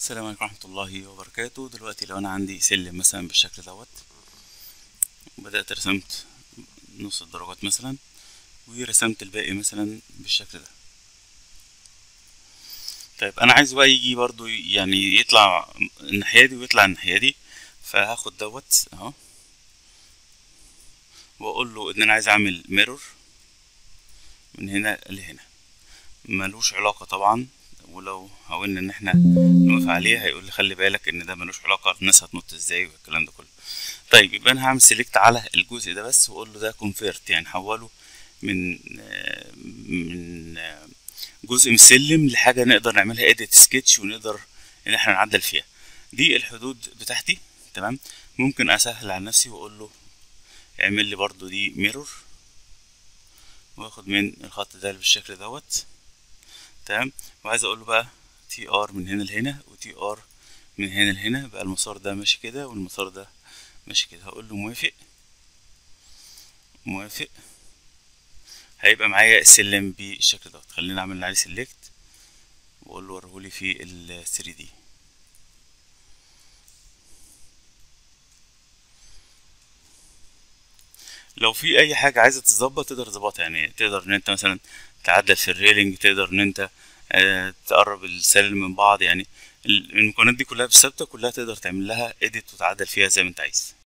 السلام عليكم ورحمة الله وبركاته دلوقتي لو أنا عندي سلم مثلا بالشكل دوت بدأت رسمت نص الدرجات مثلا ورسمت الباقي مثلا بالشكل ده طيب أنا عايز بقى يجي برضو يعني يطلع الناحية دي ويطلع الناحية دي فهاخد دوت اهو واقول له ان انا عايز اعمل ميرور من هنا لهنا ملوش علاقة طبعا ولو حاولنا ان احنا نوقف عليه هيقول لي خلي بالك ان ده ملوش علاقة الناس هتنط ازاي والكلام ده كله طيب يبقى انا هعمل سيلكت على الجزء ده بس واقول له ده كونفيرت يعني حوله من من جزء من السلم لحاجة نقدر نعملها اديت سكتش ونقدر ان احنا نعدل فيها دي الحدود بتاعتي تمام ممكن اسهل على نفسي واقول له اعمل لي برضو دي ميرور واخد من الخط ده بالشكل دوت تمام وعايز اقول له بقى تي ار من هنا لهنا وتي ار من هنا لهنا بقى المسار ده ماشي كده والمسار ده ماشي كده هقول له موافق موافق هيبقى معايا السلم بالشكل دوت خلينا نعمل عليه سيلكت واقول له وريهولي في ال 3 دي لو في اي حاجه عايزه تظبط تقدر تظبطها يعني تقدر ان انت مثلا تعدل في الريلينج تقدر ان انت آه تقرب السلم من بعض يعني المكونات دي كلها بالثابته كلها تقدر تعمل لها اديت وتعدل فيها زي ما انت عايز